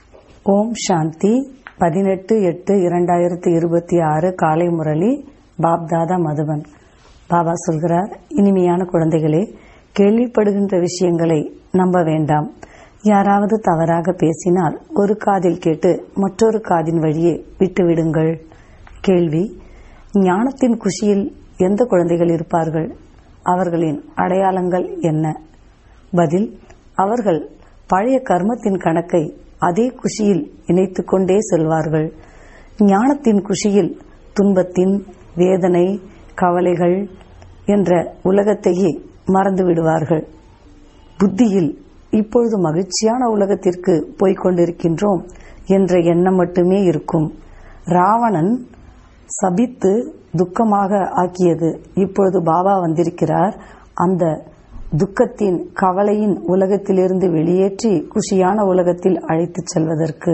ஓம் சாந்தி பதினெட்டு எட்டு இரண்டாயிரத்தி இருபத்தி ஆறு காலை முரளி பாப்தாதா மதுவன் பாபா சொல்கிறார் இனிமையான குழந்தைகளே கேள்விப்படுகின்ற விஷயங்களை நம்ப வேண்டாம் யாராவது தவறாக பேசினால் ஒரு காதில் கேட்டு மற்றொரு காதின் வழியே விட்டுவிடுங்கள் கேள்வி ஞானத்தின் குஷியில் எந்த குழந்தைகள் இருப்பார்கள் அவர்களின் அடையாளங்கள் என்ன பதில் அவர்கள் பழைய கர்மத்தின் கணக்கை அதே குஷியில் இணைத்துக் கொண்டே செல்வார்கள் ஞானத்தின் குஷியில் துன்பத்தின் வேதனை கவலைகள் என்ற உலகத்தையே மறந்து விடுவார்கள் புத்தியில் இப்பொழுது மகிழ்ச்சியான உலகத்திற்கு போய்க் கொண்டிருக்கின்றோம் என்ற எண்ணம் மட்டுமே இருக்கும் ராவணன் சபித்து துக்கமாக ஆக்கியது இப்பொழுது பாபா வந்திருக்கிறார் அந்த துக்கத்தின் கவலையின் உலகத்திலிருந்து வெளியேற்றி குஷியான உலகத்தில் அழைத்துச் செல்வதற்கு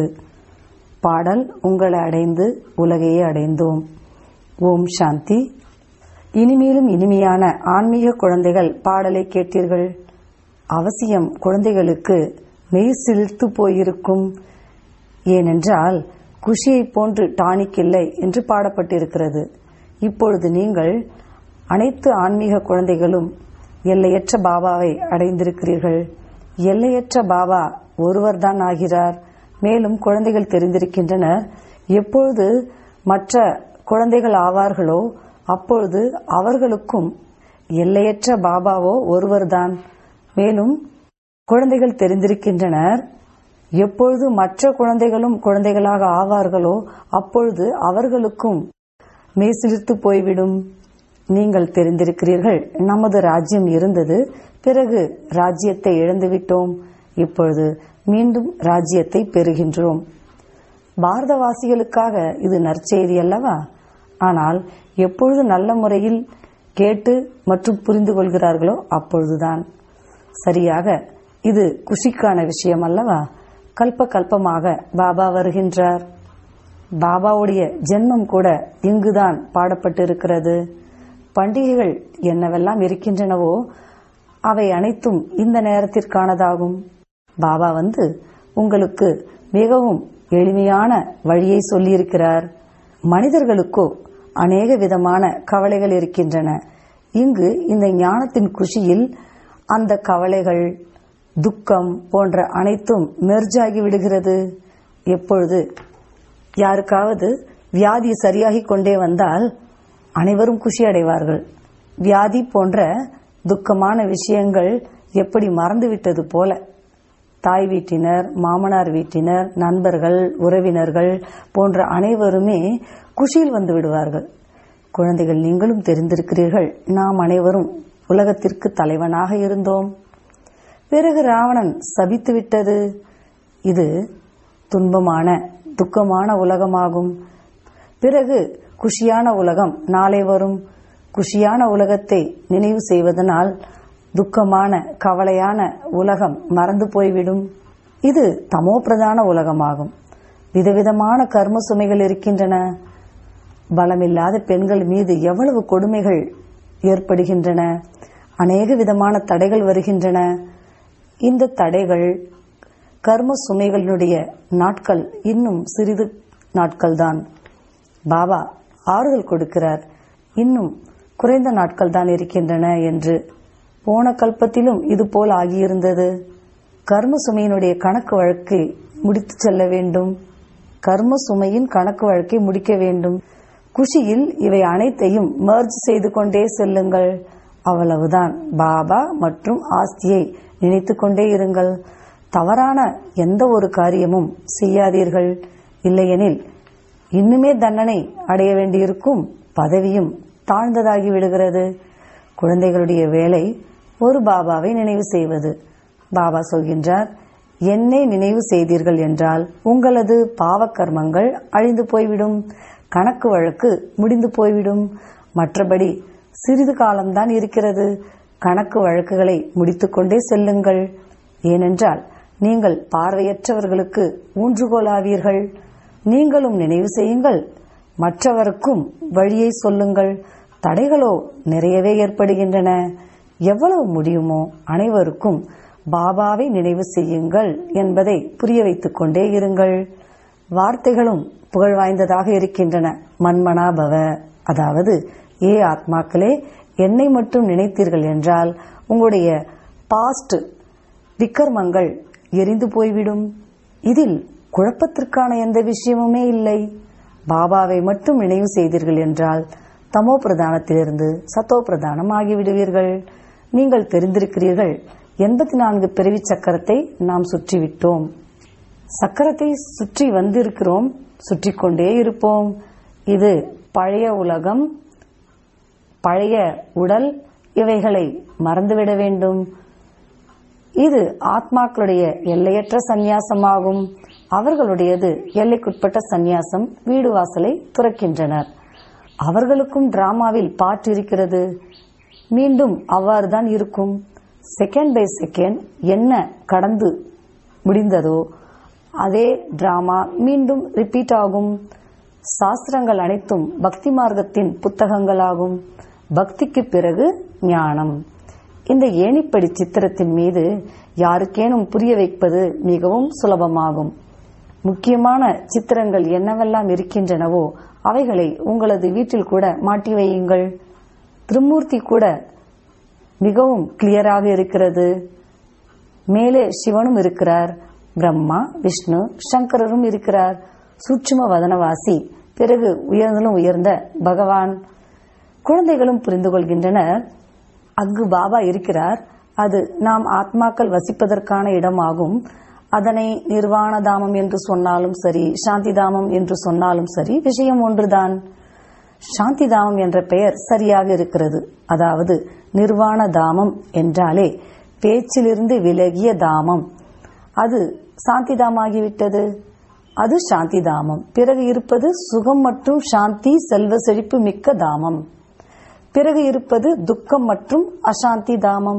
பாடல் உங்களை அடைந்து உலகையே அடைந்தோம் ஓம் சாந்தி இனிமேலும் இனிமையான ஆன்மீக குழந்தைகள் பாடலை கேட்டீர்கள் அவசியம் குழந்தைகளுக்கு மெய் சிலிர்த்து போயிருக்கும் ஏனென்றால் குஷியைப் போன்று டானிக் இல்லை என்று பாடப்பட்டிருக்கிறது இப்பொழுது நீங்கள் அனைத்து ஆன்மீக குழந்தைகளும் எல்லையற்ற பாபாவை அடைந்திருக்கிறீர்கள் எல்லையற்ற பாபா ஒருவர்தான் ஆகிறார் மேலும் குழந்தைகள் தெரிந்திருக்கின்றனர் எப்பொழுது மற்ற குழந்தைகள் ஆவார்களோ அப்பொழுது அவர்களுக்கும் எல்லையற்ற பாபாவோ ஒருவர்தான் மேலும் குழந்தைகள் தெரிந்திருக்கின்றனர் எப்பொழுது மற்ற குழந்தைகளும் குழந்தைகளாக ஆவார்களோ அப்பொழுது அவர்களுக்கும் மேசிலிர்த்து போய்விடும் நீங்கள் தெரிந்திருக்கிறீர்கள் நமது ராஜ்யம் இருந்தது பிறகு ராஜ்யத்தை இழந்துவிட்டோம் இப்பொழுது மீண்டும் ராஜ்யத்தை பெறுகின்றோம் பாரதவாசிகளுக்காக இது நற்செய்தி அல்லவா ஆனால் எப்பொழுது நல்ல முறையில் கேட்டு மற்றும் புரிந்து கொள்கிறார்களோ அப்பொழுதுதான் சரியாக இது குஷிக்கான விஷயம் அல்லவா கல்ப கல்பமாக பாபா வருகின்றார் பாபாவுடைய ஜென்மம் கூட இங்குதான் பாடப்பட்டிருக்கிறது பண்டிகைகள் என்னவெல்லாம் இருக்கின்றனவோ அவை அனைத்தும் இந்த நேரத்திற்கானதாகும் பாபா வந்து உங்களுக்கு மிகவும் எளிமையான வழியை சொல்லியிருக்கிறார் மனிதர்களுக்கோ அநேக விதமான கவலைகள் இருக்கின்றன இங்கு இந்த ஞானத்தின் குஷியில் அந்த கவலைகள் துக்கம் போன்ற அனைத்தும் மெர்ஜாகி விடுகிறது எப்பொழுது யாருக்காவது வியாதி சரியாகிக் கொண்டே வந்தால் அனைவரும் குஷி அடைவார்கள் வியாதி போன்ற துக்கமான விஷயங்கள் எப்படி மறந்துவிட்டது போல தாய் வீட்டினர் மாமனார் வீட்டினர் நண்பர்கள் உறவினர்கள் போன்ற அனைவருமே குஷியில் வந்து விடுவார்கள் குழந்தைகள் நீங்களும் தெரிந்திருக்கிறீர்கள் நாம் அனைவரும் உலகத்திற்கு தலைவனாக இருந்தோம் பிறகு ராவணன் சபித்து விட்டது இது துன்பமான துக்கமான உலகமாகும் பிறகு குஷியான உலகம் நாளை வரும் குஷியான உலகத்தை நினைவு செய்வதனால் துக்கமான கவலையான உலகம் மறந்து போய்விடும் இது தமோ பிரதான உலகமாகும் விதவிதமான கர்ம சுமைகள் இருக்கின்றன பலமில்லாத பெண்கள் மீது எவ்வளவு கொடுமைகள் ஏற்படுகின்றன அநேக விதமான தடைகள் வருகின்றன இந்த தடைகள் கர்ம சுமைகளினுடைய நாட்கள் இன்னும் சிறிது நாட்கள்தான் பாபா ஆறுதல் கொடுக்கிறார் இன்னும் குறைந்த நாட்கள் தான் இருக்கின்றன என்று போன கல்பத்திலும் இது போல் ஆகியிருந்தது கர்ம சுமையினுடைய கணக்கு வழக்கை முடித்து செல்ல வேண்டும் கர்ம சுமையின் கணக்கு வழக்கை முடிக்க வேண்டும் குஷியில் இவை அனைத்தையும் மர்ஜ் செய்து கொண்டே செல்லுங்கள் அவ்வளவுதான் பாபா மற்றும் ஆஸ்தியை நினைத்து கொண்டே இருங்கள் தவறான எந்த ஒரு காரியமும் செய்யாதீர்கள் இல்லையெனில் இன்னுமே தண்டனை அடைய வேண்டியிருக்கும் பதவியும் தாழ்ந்ததாகி விடுகிறது குழந்தைகளுடைய வேலை ஒரு பாபாவை நினைவு செய்வது பாபா சொல்கின்றார் என்னை நினைவு செய்தீர்கள் என்றால் உங்களது பாவக்கர்மங்கள் அழிந்து போய்விடும் கணக்கு வழக்கு முடிந்து போய்விடும் மற்றபடி சிறிது காலம்தான் இருக்கிறது கணக்கு வழக்குகளை முடித்துக்கொண்டே செல்லுங்கள் ஏனென்றால் நீங்கள் பார்வையற்றவர்களுக்கு ஊன்றுகோலாவீர்கள் நீங்களும் நினைவு செய்யுங்கள் மற்றவருக்கும் வழியை சொல்லுங்கள் தடைகளோ நிறையவே ஏற்படுகின்றன எவ்வளவு முடியுமோ அனைவருக்கும் பாபாவை நினைவு செய்யுங்கள் என்பதை புரிய வைத்துக் கொண்டே இருங்கள் வார்த்தைகளும் புகழ் வாய்ந்ததாக இருக்கின்றன மன்மனாபவ அதாவது ஏ ஆத்மாக்களே என்னை மட்டும் நினைத்தீர்கள் என்றால் உங்களுடைய பாஸ்ட் விக்கர்மங்கள் எரிந்து போய்விடும் இதில் குழப்பத்திற்கான எந்த விஷயமுமே இல்லை பாபாவை மட்டும் நினைவு செய்தீர்கள் என்றால் தமோ பிரதானத்திலிருந்து சத்தோ பிரதானம் ஆகிவிடுவீர்கள் நீங்கள் தெரிந்திருக்கிறீர்கள் எண்பத்தி நான்கு பிறவி சக்கரத்தை நாம் சுற்றிவிட்டோம் சக்கரத்தை சுற்றி வந்திருக்கிறோம் சுற்றி கொண்டே இருப்போம் இது பழைய உலகம் பழைய உடல் இவைகளை மறந்துவிட வேண்டும் இது ஆத்மாக்களுடைய எல்லையற்ற சந்நியாசமாகும் அவர்களுடையது எல்லைக்குட்பட்ட சந்நியாசம் வீடு வாசலை துறக்கின்றனர் அவர்களுக்கும் டிராமாவில் பாட்டு இருக்கிறது மீண்டும் அவ்வாறுதான் இருக்கும் செகண்ட் பை செகண்ட் என்ன கடந்து முடிந்ததோ அதே டிராமா மீண்டும் ரிப்பீட் ஆகும் சாஸ்திரங்கள் அனைத்தும் பக்தி மார்க்கத்தின் புத்தகங்களாகும் பக்திக்கு பிறகு ஞானம் இந்த ஏணிப்படி சித்திரத்தின் மீது யாருக்கேனும் புரிய வைப்பது மிகவும் சுலபமாகும் முக்கியமான சித்திரங்கள் என்னவெல்லாம் இருக்கின்றனவோ அவைகளை உங்களது வீட்டில் கூட மாட்டி வையுங்கள் திருமூர்த்தி கூட மிகவும் கிளியராக இருக்கிறது மேலே சிவனும் இருக்கிறார் பிரம்மா விஷ்ணு சங்கரரும் இருக்கிறார் சூட்சும வதனவாசி பிறகு உயர்ந்தலும் உயர்ந்த பகவான் குழந்தைகளும் புரிந்து கொள்கின்றனர் அங்கு பாபா இருக்கிறார் அது நாம் ஆத்மாக்கள் வசிப்பதற்கான இடமாகும் அதனை நிர்வாண தாமம் என்று சொன்னாலும் சரி சாந்தி தாமம் என்று சொன்னாலும் சரி விஷயம் ஒன்றுதான் சாந்தி தாமம் என்ற பெயர் சரியாக இருக்கிறது அதாவது நிர்வாண தாமம் என்றாலே பேச்சிலிருந்து விலகிய தாமம் அது சாந்தி தாமாகிவிட்டது அது சாந்தி தாமம் பிறகு இருப்பது சுகம் மற்றும் சாந்தி செல்வ செழிப்பு மிக்க தாமம் பிறகு இருப்பது துக்கம் மற்றும் அசாந்தி தாமம்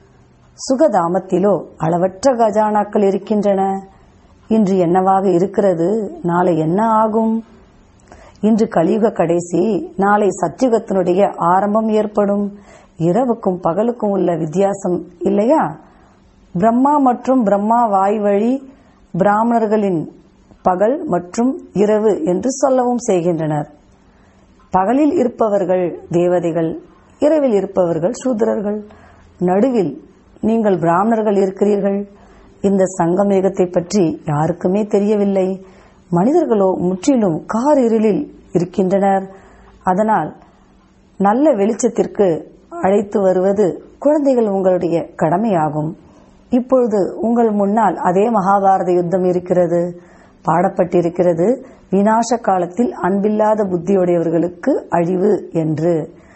சுகதாமத்திலோ அளவற்ற கஜானாக்கள் இருக்கின்றன இன்று என்னவாக இருக்கிறது நாளை என்ன ஆகும் இன்று கலியுக கடைசி நாளை சத்தியுகத்தினுடைய ஆரம்பம் ஏற்படும் இரவுக்கும் பகலுக்கும் உள்ள வித்தியாசம் இல்லையா பிரம்மா மற்றும் பிரம்மா வாய் வழி பிராமணர்களின் பகல் மற்றும் இரவு என்று சொல்லவும் செய்கின்றனர் பகலில் இருப்பவர்கள் தேவதைகள் இரவில் இருப்பவர்கள் சூத்திரர்கள் நடுவில் நீங்கள் பிராமணர்கள் இருக்கிறீர்கள் இந்த சங்கமேகத்தை பற்றி யாருக்குமே தெரியவில்லை மனிதர்களோ முற்றிலும் கார் இருளில் இருக்கின்றனர் அதனால் நல்ல வெளிச்சத்திற்கு அழைத்து வருவது குழந்தைகள் உங்களுடைய கடமையாகும் இப்பொழுது உங்கள் முன்னால் அதே மகாபாரத யுத்தம் இருக்கிறது பாடப்பட்டிருக்கிறது வினாச காலத்தில் அன்பில்லாத புத்தியுடையவர்களுக்கு அழிவு என்று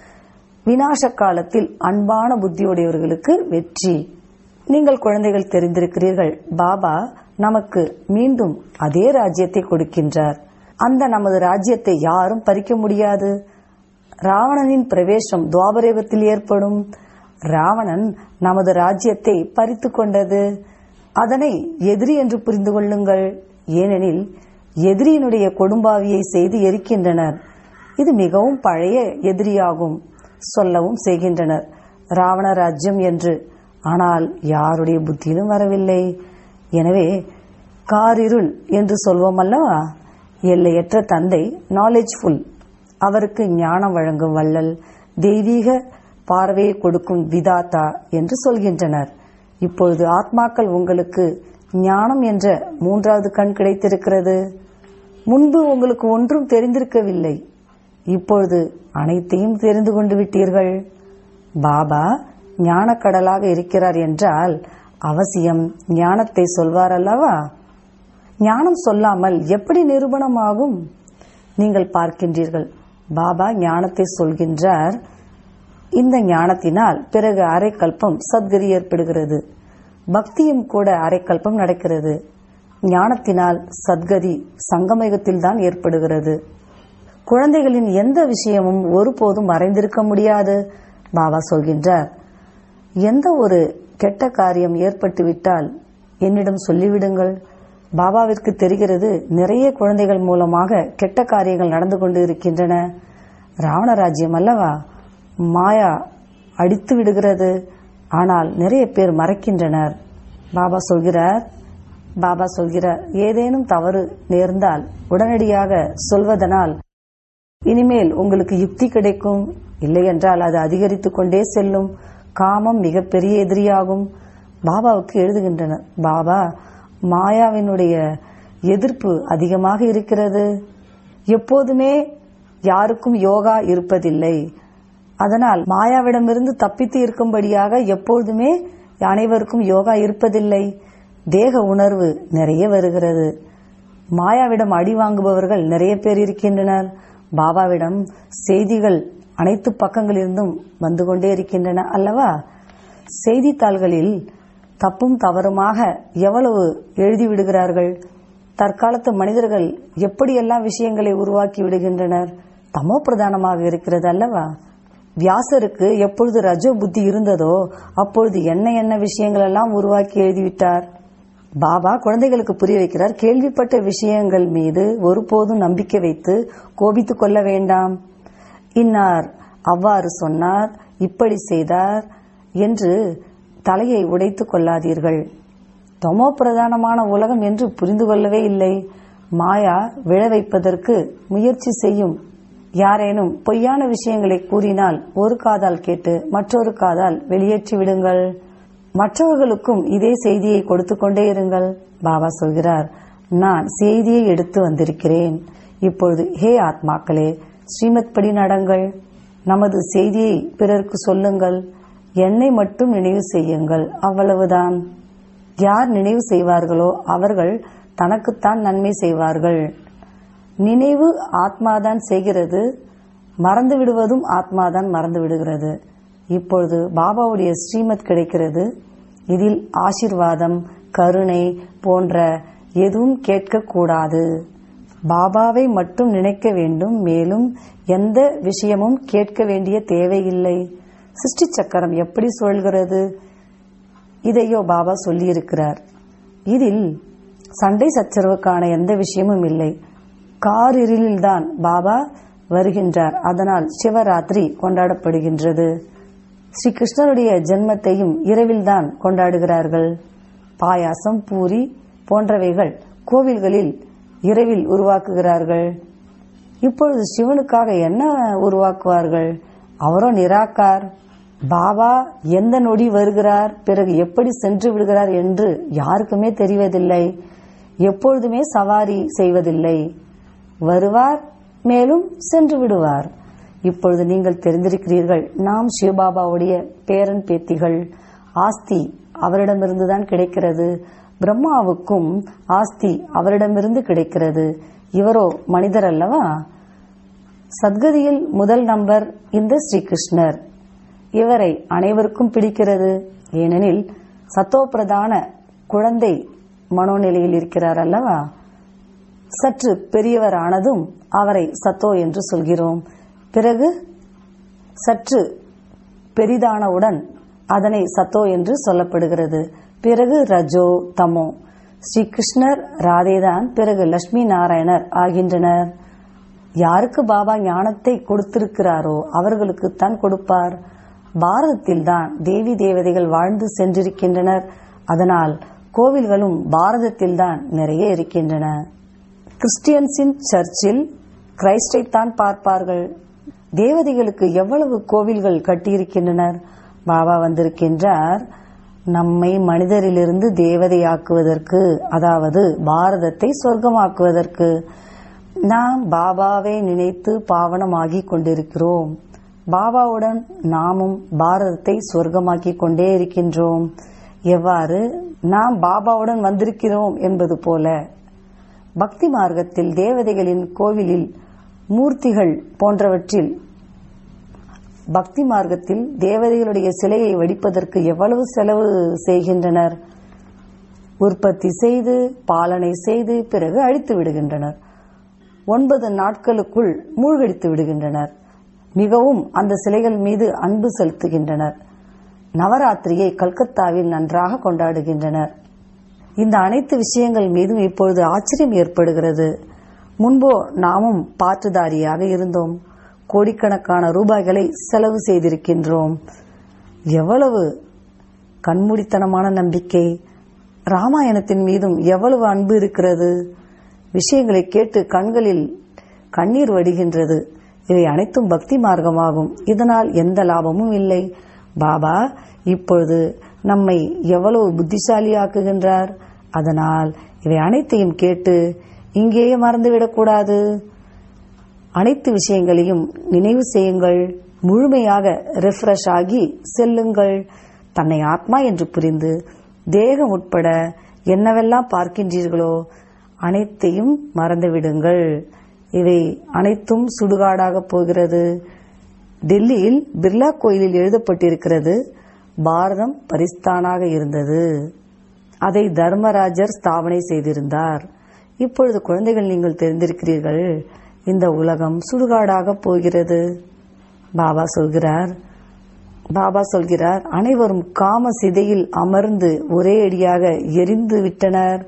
வினாச காலத்தில் அன்பான புத்தியுடையவர்களுக்கு வெற்றி நீங்கள் குழந்தைகள் தெரிந்திருக்கிறீர்கள் பாபா நமக்கு மீண்டும் அதே ராஜ்யத்தை கொடுக்கின்றார் அந்த நமது ராஜ்யத்தை யாரும் பறிக்க முடியாது ராவணனின் பிரவேசம் துவாபரேகத்தில் ஏற்படும் ராவணன் நமது ராஜ்யத்தை பறித்து கொண்டது அதனை எதிரி என்று புரிந்து கொள்ளுங்கள் ஏனெனில் எதிரியினுடைய கொடும்பாவியை செய்து எரிக்கின்றனர் இது மிகவும் பழைய எதிரியாகும் சொல்லவும் செய்கின்றனர் ராவண ராஜ்யம் என்று ஆனால் யாருடைய புத்தியிலும் வரவில்லை எனவே காரிருள் என்று சொல்வோம் அல்லவா எல்லையற்ற தந்தை நாலேஜ்ஃபுல் அவருக்கு ஞானம் வழங்கும் வள்ளல் தெய்வீக பார்வையை கொடுக்கும் விதாத்தா என்று சொல்கின்றனர் இப்பொழுது ஆத்மாக்கள் உங்களுக்கு ஞானம் என்ற மூன்றாவது கண் கிடைத்திருக்கிறது முன்பு உங்களுக்கு ஒன்றும் தெரிந்திருக்கவில்லை இப்பொழுது அனைத்தையும் தெரிந்து கொண்டு விட்டீர்கள் பாபா ஞானக்கடலாக இருக்கிறார் என்றால் அவசியம் ஞானத்தை சொல்வார் அல்லவா ஞானம் சொல்லாமல் எப்படி நிரூபணமாகும் நீங்கள் பார்க்கின்றீர்கள் பாபா ஞானத்தை சொல்கின்றார் இந்த ஞானத்தினால் பிறகு அரைக்கல்பம் சத்கதி ஏற்படுகிறது பக்தியும் கூட அரைக்கல்பம் நடக்கிறது ஞானத்தினால் சத்கதி சங்கமயுகத்தில் தான் ஏற்படுகிறது குழந்தைகளின் எந்த விஷயமும் ஒருபோதும் மறைந்திருக்க முடியாது பாபா சொல்கின்றார் எந்த ஒரு கெட்ட காரியம் ஏற்பட்டுவிட்டால் என்னிடம் சொல்லிவிடுங்கள் பாபாவிற்கு தெரிகிறது நிறைய குழந்தைகள் மூலமாக கெட்ட காரியங்கள் நடந்து கொண்டு இருக்கின்றன ராவண ராஜ்யம் அல்லவா மாயா அடித்து விடுகிறது ஆனால் நிறைய பேர் மறைக்கின்றனர் பாபா சொல்கிறார் பாபா சொல்கிறார் ஏதேனும் தவறு நேர்ந்தால் உடனடியாக சொல்வதனால் இனிமேல் உங்களுக்கு யுக்தி கிடைக்கும் இல்லையென்றால் அது அதிகரித்துக் கொண்டே செல்லும் காமம் மிகப்பெரிய எதிரியாகும் பாபாவுக்கு எழுதுகின்றனர் பாபா மாயாவினுடைய எதிர்ப்பு அதிகமாக இருக்கிறது எப்போதுமே யாருக்கும் யோகா இருப்பதில்லை அதனால் மாயாவிடமிருந்து தப்பித்து இருக்கும்படியாக எப்பொழுதுமே அனைவருக்கும் யோகா இருப்பதில்லை தேக உணர்வு நிறைய வருகிறது மாயாவிடம் அடி வாங்குபவர்கள் நிறைய பேர் இருக்கின்றனர் பாபாவிடம் செய்திகள் அனைத்து பக்கங்களிலிருந்தும் வந்து கொண்டே இருக்கின்றன அல்லவா செய்தித்தாள்களில் தப்பும் தவறுமாக எவ்வளவு எழுதி விடுகிறார்கள் தற்காலத்து மனிதர்கள் எப்படியெல்லாம் விஷயங்களை உருவாக்கி விடுகின்றனர் தமோ பிரதானமாக இருக்கிறது அல்லவா வியாசருக்கு எப்பொழுது ரஜோ புத்தி இருந்ததோ அப்பொழுது என்ன என்ன விஷயங்கள் எல்லாம் உருவாக்கி எழுதிவிட்டார் பாபா குழந்தைகளுக்கு புரிய வைக்கிறார் கேள்விப்பட்ட விஷயங்கள் மீது ஒருபோதும் நம்பிக்கை வைத்து கோபித்துக் கொள்ள வேண்டாம் இன்னார் அவ்வாறு சொன்னார் இப்படி செய்தார் என்று தலையை உடைத்துக் கொள்ளாதீர்கள் தமோ பிரதானமான உலகம் என்று புரிந்து கொள்ளவே இல்லை மாயா விழ வைப்பதற்கு முயற்சி செய்யும் யாரேனும் பொய்யான விஷயங்களை கூறினால் ஒரு காதால் கேட்டு மற்றொரு காதால் வெளியேற்றி விடுங்கள் மற்றவர்களுக்கும் இதே செய்தியை கொடுத்து கொண்டே இருங்கள் பாபா சொல்கிறார் நான் செய்தியை எடுத்து வந்திருக்கிறேன் இப்பொழுது ஹே ஆத்மாக்களே ஸ்ரீமத் படி நடங்கள் நமது செய்தியை பிறருக்கு சொல்லுங்கள் என்னை மட்டும் நினைவு செய்யுங்கள் அவ்வளவுதான் யார் நினைவு செய்வார்களோ அவர்கள் தனக்குத்தான் நன்மை செய்வார்கள் நினைவு ஆத்மாதான் செய்கிறது மறந்து விடுவதும் ஆத்மாதான் மறந்து விடுகிறது இப்பொழுது பாபாவுடைய ஸ்ரீமத் கிடைக்கிறது இதில் ஆசிர்வாதம் கருணை போன்ற எதுவும் கேட்கக்கூடாது பாபாவை மட்டும் நினைக்க வேண்டும் மேலும் எந்த விஷயமும் கேட்க வேண்டிய தேவையில்லை சிருஷ்டி சக்கரம் எப்படி சுழல்கிறது இதையோ பாபா சொல்லியிருக்கிறார் இதில் சண்டை சச்சரவுக்கான எந்த விஷயமும் இல்லை காரிருளில்தான் பாபா வருகின்றார் அதனால் சிவராத்திரி கொண்டாடப்படுகின்றது ஸ்ரீ கிருஷ்ணருடைய ஜென்மத்தையும் இரவில்தான் கொண்டாடுகிறார்கள் பாயாசம் பூரி போன்றவைகள் கோவில்களில் இரவில் உருவாக்குகிறார்கள் இப்பொழுது சிவனுக்காக என்ன உருவாக்குவார்கள் அவரோ நிராகார் பாபா எந்த நொடி வருகிறார் பிறகு எப்படி சென்று விடுகிறார் என்று யாருக்குமே தெரிவதில்லை எப்பொழுதுமே சவாரி செய்வதில்லை வருவார் மேலும் சென்று விடுவார் இப்பொழுது நீங்கள் தெரிந்திருக்கிறீர்கள் நாம் சிவபாபாவுடைய பேரன் பேத்திகள் ஆஸ்தி அவரிடமிருந்துதான் கிடைக்கிறது பிரம்மாவுக்கும் ஆஸ்தி அவரிடமிருந்து கிடைக்கிறது இவரோ மனிதர் அல்லவா சத்கதியில் முதல் நம்பர் இந்த ஸ்ரீகிருஷ்ணர் இவரை அனைவருக்கும் பிடிக்கிறது ஏனெனில் சத்தோப்பிரதான குழந்தை மனோநிலையில் இருக்கிறார் அல்லவா சற்று பெரியவர் ஆனதும் அவரை சத்தோ என்று சொல்கிறோம் பிறகு சற்று பெரிதானவுடன் அதனை சத்தோ என்று சொல்லப்படுகிறது பிறகு ரஜோ தமோ ஸ்ரீ கிருஷ்ணர் ராதேதான் பிறகு லட்சுமி நாராயணர் ஆகின்றனர் யாருக்கு பாபா ஞானத்தை கொடுத்திருக்கிறாரோ அவர்களுக்கு தான் கொடுப்பார் பாரதத்தில் தான் தேவி தேவதைகள் வாழ்ந்து சென்றிருக்கின்றனர் அதனால் கோவில்களும் பாரதத்தில் தான் நிறைய இருக்கின்றன கிறிஸ்டியன்ஸின் சர்ச்சில் கிரைஸ்டை தான் பார்ப்பார்கள் தேவதைகளுக்கு எவ்வளவு கோவில்கள் கட்டியிருக்கின்றனர் பாபா வந்திருக்கின்றார் நம்மை மனிதரிலிருந்து தேவதையாக்குவதற்கு அதாவது பாரதத்தை சொர்க்கமாக்குவதற்கு நாம் பாபாவை நினைத்து பாவனமாகிக் கொண்டிருக்கிறோம் பாபாவுடன் நாமும் பாரதத்தை சொர்க்கமாக்கிக் கொண்டே இருக்கின்றோம் எவ்வாறு நாம் பாபாவுடன் வந்திருக்கிறோம் என்பது போல பக்தி மார்க்கத்தில் தேவதைகளின் கோவிலில் மூர்த்திகள் போன்றவற்றில் பக்தி மார்க்கத்தில் தேவதைகளுடைய சிலையை வடிப்பதற்கு எவ்வளவு செலவு செய்கின்றனர் உற்பத்தி செய்து பாலனை செய்து பிறகு அழித்து விடுகின்றனர் ஒன்பது நாட்களுக்குள் மூழ்கடித்து விடுகின்றனர் மிகவும் அந்த சிலைகள் மீது அன்பு செலுத்துகின்றனர் நவராத்திரியை கல்கத்தாவில் நன்றாக கொண்டாடுகின்றனர் இந்த அனைத்து விஷயங்கள் மீதும் இப்பொழுது ஆச்சரியம் ஏற்படுகிறது முன்போ நாமும் பாற்றுதாரியாக இருந்தோம் கோடிக்கணக்கான ரூபாய்களை செலவு செய்திருக்கின்றோம் எவ்வளவு கண்மூடித்தனமான நம்பிக்கை ராமாயணத்தின் மீதும் எவ்வளவு அன்பு இருக்கிறது விஷயங்களை கேட்டு கண்களில் கண்ணீர் வடிகின்றது இவை அனைத்தும் பக்தி மார்க்கமாகும் இதனால் எந்த லாபமும் இல்லை பாபா இப்பொழுது நம்மை எவ்வளவு புத்திசாலியாக்குகின்றார் அதனால் இவை அனைத்தையும் கேட்டு இங்கேயே மறந்துவிடக்கூடாது அனைத்து விஷயங்களையும் நினைவு செய்யுங்கள் முழுமையாக ரிஃப்ரெஷ் ஆகி செல்லுங்கள் தன்னை ஆத்மா என்று புரிந்து தேகம் உட்பட என்னவெல்லாம் பார்க்கின்றீர்களோ அனைத்தையும் மறந்துவிடுங்கள் இவை அனைத்தும் சுடுகாடாக போகிறது டெல்லியில் பிர்லா கோயிலில் எழுதப்பட்டிருக்கிறது பாரதம் பரிஸ்தானாக இருந்தது அதை தர்மராஜர் ஸ்தாபனை செய்திருந்தார் இப்பொழுது குழந்தைகள் நீங்கள் தெரிந்திருக்கிறீர்கள் இந்த உலகம் சுடுகாடாக போகிறது பாபா சொல்கிறார் பாபா சொல்கிறார் அனைவரும் காம சிதையில் அமர்ந்து ஒரே அடியாக எரிந்து விட்டனர்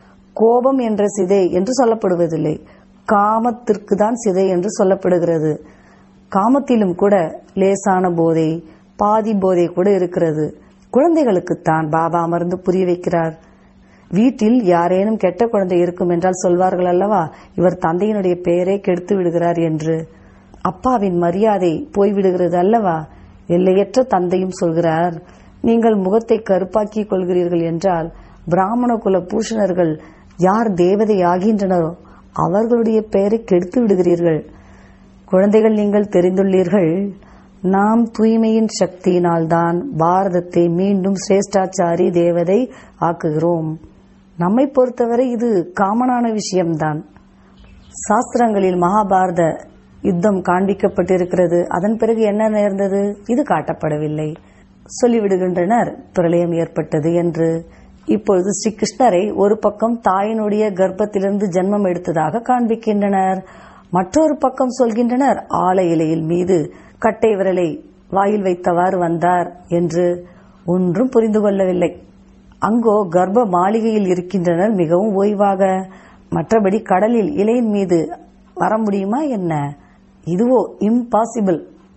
கோபம் என்ற சிதை என்று சொல்லப்படுவதில்லை காமத்திற்கு தான் சிதை என்று சொல்லப்படுகிறது காமத்திலும் கூட லேசான போதை பாதி போதை கூட இருக்கிறது குழந்தைகளுக்குத்தான் பாபா அமர்ந்து புரிய வைக்கிறார் வீட்டில் யாரேனும் கெட்ட குழந்தை இருக்கும் என்றால் சொல்வார்கள் அல்லவா இவர் தந்தையினுடைய பெயரை கெடுத்து விடுகிறார் என்று அப்பாவின் மரியாதை போய்விடுகிறது அல்லவா எல்லையற்ற தந்தையும் சொல்கிறார் நீங்கள் முகத்தை கருப்பாக்கிக் கொள்கிறீர்கள் என்றால் பிராமண குல பூஷணர்கள் யார் தேவதை ஆகின்றனரோ அவர்களுடைய பெயரை கெடுத்து விடுகிறீர்கள் குழந்தைகள் நீங்கள் தெரிந்துள்ளீர்கள் நாம் தூய்மையின் சக்தியினால்தான் பாரதத்தை மீண்டும் சிரேஷ்டாச்சாரி தேவதை ஆக்குகிறோம் நம்மை பொறுத்தவரை இது காமனான விஷயம்தான் சாஸ்திரங்களில் மகாபாரத யுத்தம் காண்பிக்கப்பட்டிருக்கிறது அதன் பிறகு என்ன நேர்ந்தது இது காட்டப்படவில்லை சொல்லிவிடுகின்றனர் பிரளயம் ஏற்பட்டது என்று இப்பொழுது ஸ்ரீ கிருஷ்ணரை ஒரு பக்கம் தாயினுடைய கர்ப்பத்திலிருந்து ஜென்மம் எடுத்ததாக காண்பிக்கின்றனர் மற்றொரு பக்கம் சொல்கின்றனர் ஆலை இலையில் மீது கட்டை விரலை வாயில் வைத்தவாறு வந்தார் என்று ஒன்றும் புரிந்து கொள்ளவில்லை அங்கோ கர்ப்ப மாளிகையில் இருக்கின்றனர் மிகவும் ஓய்வாக மற்றபடி கடலில் இலையின் மீது வர முடியுமா என்ன இதுவோ இம்பாசிபிள்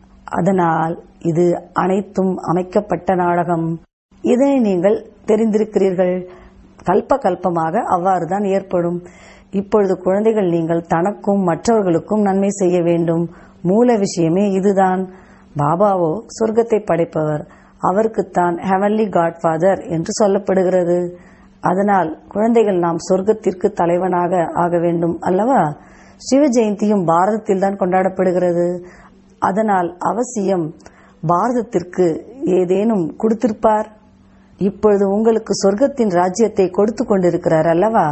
அதனால் இது அனைத்தும் அமைக்கப்பட்ட நாடகம் இதனை நீங்கள் தெரிந்திருக்கிறீர்கள் கல்ப கல்பமாக அவ்வாறுதான் ஏற்படும் இப்பொழுது குழந்தைகள் நீங்கள் தனக்கும் மற்றவர்களுக்கும் நன்மை செய்ய வேண்டும் மூல விஷயமே இதுதான் பாபாவோ சொர்க்கத்தை படைப்பவர் அவருக்குத்தான் ஹெவன்லி காட்ஃபாதர் என்று சொல்லப்படுகிறது அதனால் குழந்தைகள் நாம் சொர்க்கத்திற்கு தலைவனாக ஆக வேண்டும் அல்லவா சிவ ஜெயந்தியும் பாரதத்தில் தான் கொண்டாடப்படுகிறது அதனால் அவசியம் பாரதத்திற்கு ஏதேனும் கொடுத்திருப்பார் இப்பொழுது உங்களுக்கு சொர்க்கத்தின் ராஜ்யத்தை கொடுத்து கொண்டிருக்கிறார் அல்லவா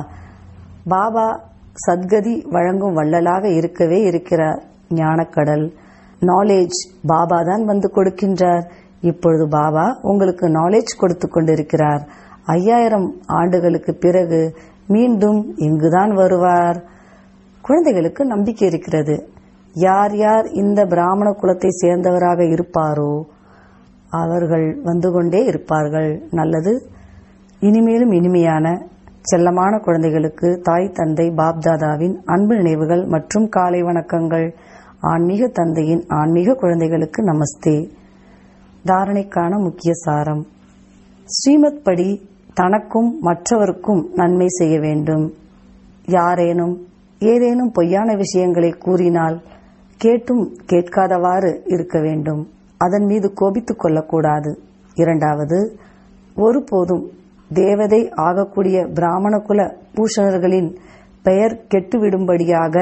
பாபா சத்கதி வழங்கும் வள்ளலாக இருக்கவே இருக்கிறார் ஞானக்கடல் நாலேஜ் பாபா தான் வந்து கொடுக்கின்றார் இப்பொழுது பாபா உங்களுக்கு நாலேஜ் கொடுத்து கொண்டிருக்கிறார் ஐயாயிரம் ஆண்டுகளுக்கு பிறகு மீண்டும் இங்குதான் வருவார் குழந்தைகளுக்கு நம்பிக்கை இருக்கிறது யார் யார் இந்த பிராமண குலத்தை சேர்ந்தவராக இருப்பாரோ அவர்கள் வந்து கொண்டே இருப்பார்கள் நல்லது இனிமேலும் இனிமையான செல்லமான குழந்தைகளுக்கு தாய் தந்தை பாப்தாதாவின் அன்பு நினைவுகள் மற்றும் காலை வணக்கங்கள் ஆன்மீக தந்தையின் ஆன்மீக குழந்தைகளுக்கு நமஸ்தே தாரணைக்கான முக்கிய சாரம் ஸ்ரீமத் படி தனக்கும் மற்றவருக்கும் நன்மை செய்ய வேண்டும் யாரேனும் ஏதேனும் பொய்யான விஷயங்களை கூறினால் கேட்டும் கேட்காதவாறு இருக்க வேண்டும் அதன் மீது கோபித்துக் கொள்ளக்கூடாது இரண்டாவது ஒருபோதும் தேவதை ஆகக்கூடிய பிராமண குல பூஷணர்களின் பெயர் கெட்டுவிடும்படியாக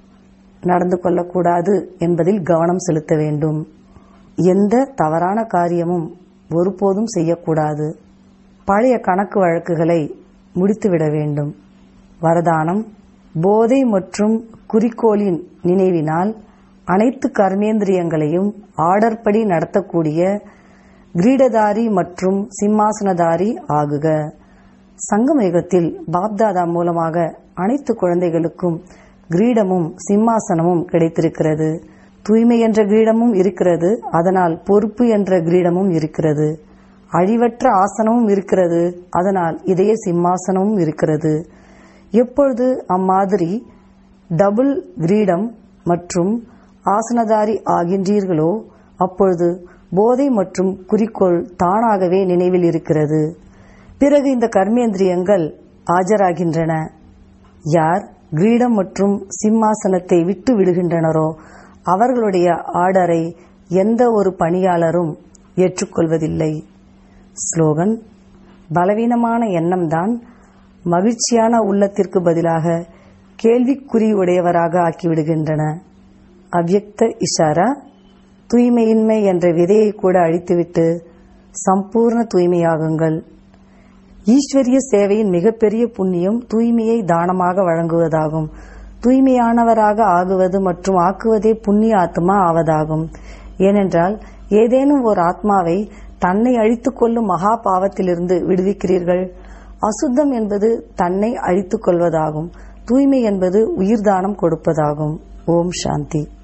நடந்து கொள்ளக்கூடாது என்பதில் கவனம் செலுத்த வேண்டும் எந்த தவறான காரியமும் ஒருபோதும் செய்யக்கூடாது பழைய கணக்கு வழக்குகளை முடித்துவிட வேண்டும் வரதானம் போதை மற்றும் குறிக்கோளின் நினைவினால் அனைத்து கர்மேந்திரியங்களையும் ஆர்டர் படி நடத்தக்கூடிய கிரீடதாரி மற்றும் சிம்மாசனதாரி ஆகுக சங்கமயுகத்தில் பாப்தாதா மூலமாக அனைத்து குழந்தைகளுக்கும் கிரீடமும் சிம்மாசனமும் கிடைத்திருக்கிறது தூய்மை என்ற கிரீடமும் இருக்கிறது அதனால் பொறுப்பு என்ற கிரீடமும் இருக்கிறது அழிவற்ற ஆசனமும் இருக்கிறது அதனால் இதய சிம்மாசனமும் இருக்கிறது எப்பொழுது அம்மாதிரி டபுள் கிரீடம் மற்றும் ஆசனதாரி ஆகின்றீர்களோ அப்பொழுது போதை மற்றும் குறிக்கோள் தானாகவே நினைவில் இருக்கிறது பிறகு இந்த கர்மேந்திரியங்கள் ஆஜராகின்றன யார் கிரீடம் மற்றும் சிம்மாசனத்தை விட்டு விடுகின்றனரோ அவர்களுடைய ஆர்டரை எந்த ஒரு பணியாளரும் ஏற்றுக்கொள்வதில்லை ஸ்லோகன் பலவீனமான எண்ணம்தான் மகிழ்ச்சியான உள்ளத்திற்கு பதிலாக கேள்விக்குறி உடையவராக ஆக்கிவிடுகின்றன அவ்யக்த இஷாரா தூய்மையின்மை என்ற விதையை கூட அழித்துவிட்டு சம்பூர்ண தூய்மையாகுங்கள் ஈஸ்வரிய சேவையின் மிகப்பெரிய புண்ணியம் தூய்மையை தானமாக வழங்குவதாகும் தூய்மையானவராக ஆகுவது மற்றும் ஆக்குவதே புண்ணிய ஆத்மா ஆவதாகும் ஏனென்றால் ஏதேனும் ஒரு ஆத்மாவை தன்னை அழித்துக் கொள்ளும் மகா பாவத்திலிருந்து விடுவிக்கிறீர்கள் அசுத்தம் என்பது தன்னை அழித்துக் கொள்வதாகும் தூய்மை என்பது உயிர்தானம் கொடுப்பதாகும் ஓம் சாந்தி